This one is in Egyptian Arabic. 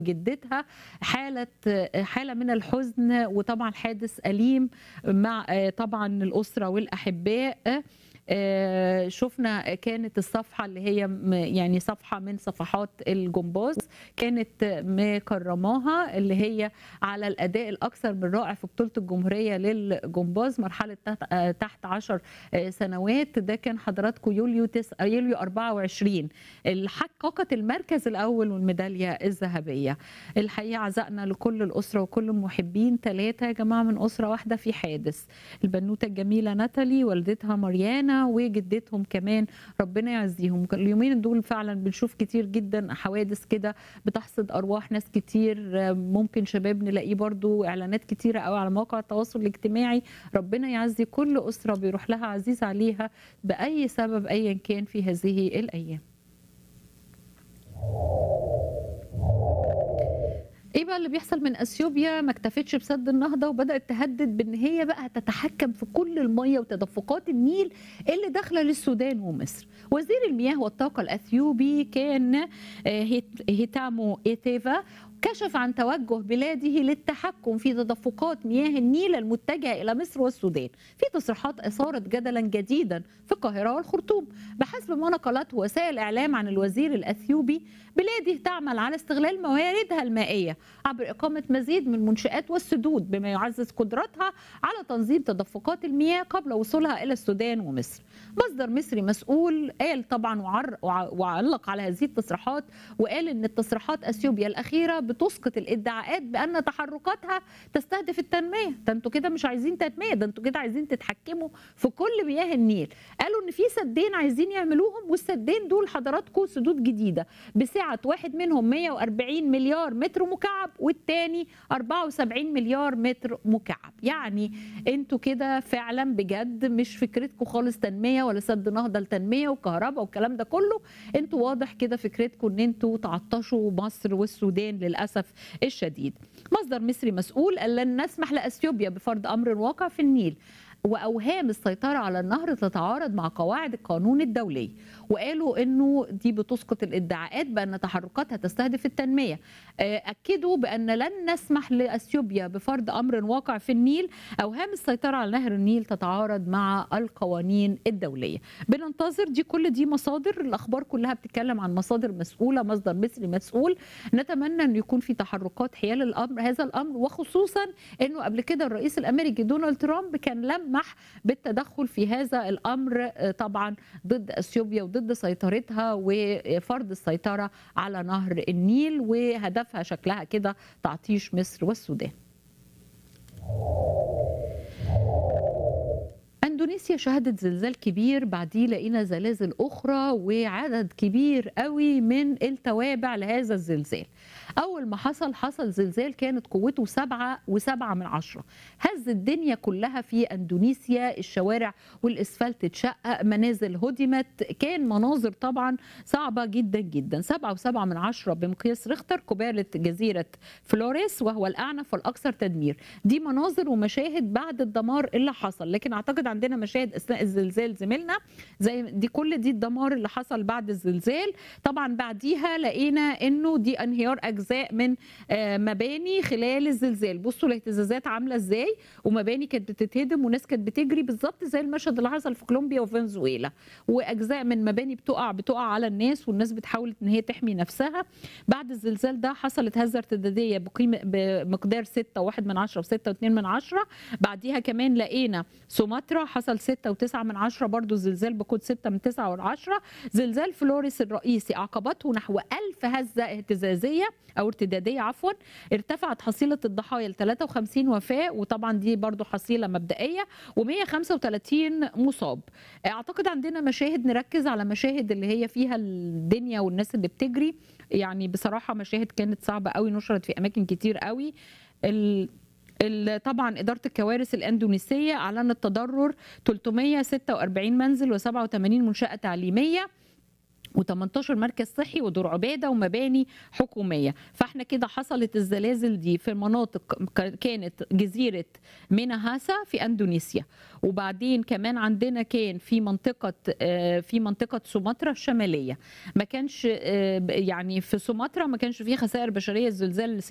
جدتها حالة حالة من الحزن وطبعا حادث أليم مع طبعا الأسرة والأحباء آه، شفنا كانت الصفحة اللي هي م- يعني صفحة من صفحات الجمباز كانت مكرماها اللي هي على الأداء الأكثر من رائع في بطولة الجمهورية للجمباز مرحلة تحت- آه، تحت 10 آه، سنوات ده كان حضراتكم يوليو تس... آه، يوليو 24 اللي حققت المركز الأول والميدالية الذهبية الحقيقة عزائنا لكل الأسرة وكل المحبين ثلاثة يا جماعة من أسرة واحدة في حادث البنوتة الجميلة ناتالي والدتها مريانا وجدتهم كمان ربنا يعزيهم اليومين دول فعلا بنشوف كتير جدا حوادث كده بتحصد أرواح ناس كتير ممكن شباب نلاقيه برضو إعلانات كتيرة قوي على مواقع التواصل الاجتماعي ربنا يعزي كل أسرة بيروح لها عزيز عليها بأي سبب أيا كان في هذه الأيام ايه بقى اللي بيحصل من اثيوبيا ما اكتفتش بسد النهضه وبدات تهدد بان هي بقى تتحكم في كل الميه وتدفقات النيل اللي داخله للسودان ومصر وزير المياه والطاقه الاثيوبي كان آه، هيت- هيتامو ايتيفا كشف عن توجه بلاده للتحكم في تدفقات مياه النيل المتجهه الى مصر والسودان في تصريحات اثارت جدلا جديدا في القاهره والخرطوم بحسب ما نقلته وسائل الاعلام عن الوزير الاثيوبي بلاده تعمل على استغلال مواردها المائيه عبر اقامه مزيد من المنشات والسدود بما يعزز قدرتها على تنظيم تدفقات المياه قبل وصولها الى السودان ومصر. مصدر مصري مسؤول قال طبعا وعر وع- وعلق على هذه التصريحات وقال ان التصريحات اثيوبيا الاخيره بتسقط الادعاءات بان تحركاتها تستهدف التنميه، ده انتوا كده مش عايزين تنميه، ده انتوا كده عايزين تتحكموا في كل مياه النيل. قالوا ان في سدين عايزين يعملوهم والسدين دول حضراتكم سدود جديده بسعه واحد منهم 140 مليار متر مكعب والتاني 74 مليار متر مكعب يعني انتوا كده فعلا بجد مش فكرتكم خالص تنميه ولا سد نهضه لتنميه وكهرباء والكلام ده كله انتوا واضح كده فكرتكم ان انتوا تعطشوا مصر والسودان للاسف الشديد مصدر مصري مسؤول قال لن نسمح لاثيوبيا بفرض امر واقع في النيل واوهام السيطره على النهر تتعارض مع قواعد القانون الدولي وقالوا انه دي بتسقط الادعاءات بان تحركاتها تستهدف التنميه آه، اكدوا بان لن نسمح لاثيوبيا بفرض امر واقع في النيل اوهام السيطره على نهر النيل تتعارض مع القوانين الدوليه بننتظر دي كل دي مصادر الاخبار كلها بتتكلم عن مصادر مسؤوله مصدر مصري مسؤول نتمنى ان يكون في تحركات حيال الامر هذا الامر وخصوصا انه قبل كده الرئيس الامريكي دونالد ترامب كان لمح بالتدخل في هذا الامر آه، طبعا ضد اثيوبيا وضد سيطرتها وفرض السيطره على نهر النيل وهدفها شكلها كده تعطيش مصر والسودان اندونيسيا شهدت زلزال كبير بعديه لقينا زلازل اخرى وعدد كبير قوي من التوابع لهذا الزلزال اول ما حصل حصل زلزال كانت قوته سبعة وسبعة من عشرة هز الدنيا كلها في اندونيسيا الشوارع والاسفلت اتشقق منازل هدمت كان مناظر طبعا صعبة جدا جدا سبعة وسبعة من عشرة بمقياس ريختر قبالة جزيرة فلوريس وهو الأعنف والأكثر تدمير دي مناظر ومشاهد بعد الدمار اللي حصل لكن أعتقد عندنا مشاهد أثناء الزلزال زميلنا زي دي كل دي الدمار اللي حصل بعد الزلزال طبعا بعديها لقينا انه دي انهيار اجزاء من آه، مباني خلال الزلزال بصوا الاهتزازات عامله ازاي ومباني كانت بتتهدم وناس كانت بتجري بالظبط زي المشهد اللي حصل في كولومبيا وفنزويلا واجزاء من مباني بتقع بتقع على الناس والناس بتحاول ان هي تحمي نفسها بعد الزلزال ده حصلت هزه ارتداديه بقيمه بمقدار 6 و1 من 10 و6 و2 من 10 بعديها كمان لقينا سوماترا حصل 6 و9 من 10 برضو زلزال بقود 6 من 9 و10 زلزال فلوريس الرئيسي عقبته نحو 1000 هزه اهتزازيه او ارتداديه عفوا ارتفعت حصيله الضحايا ل 53 وفاه وطبعا دي برضو حصيله مبدئيه و135 مصاب اعتقد عندنا مشاهد نركز على مشاهد اللي هي فيها الدنيا والناس اللي بتجري يعني بصراحه مشاهد كانت صعبه قوي نشرت في اماكن كتير قوي ال... ال- طبعا إدارة الكوارث الأندونيسية أعلنت تضرر 346 منزل و87 منشأة تعليمية و18 مركز صحي ودور عباده ومباني حكوميه فاحنا كده حصلت الزلازل دي في مناطق كانت جزيره ميناهاسا في اندونيسيا وبعدين كمان عندنا كان في منطقه في منطقه سومطرة الشماليه ما كانش يعني في سومطرة ما كانش فيه خسائر بشريه الزلزال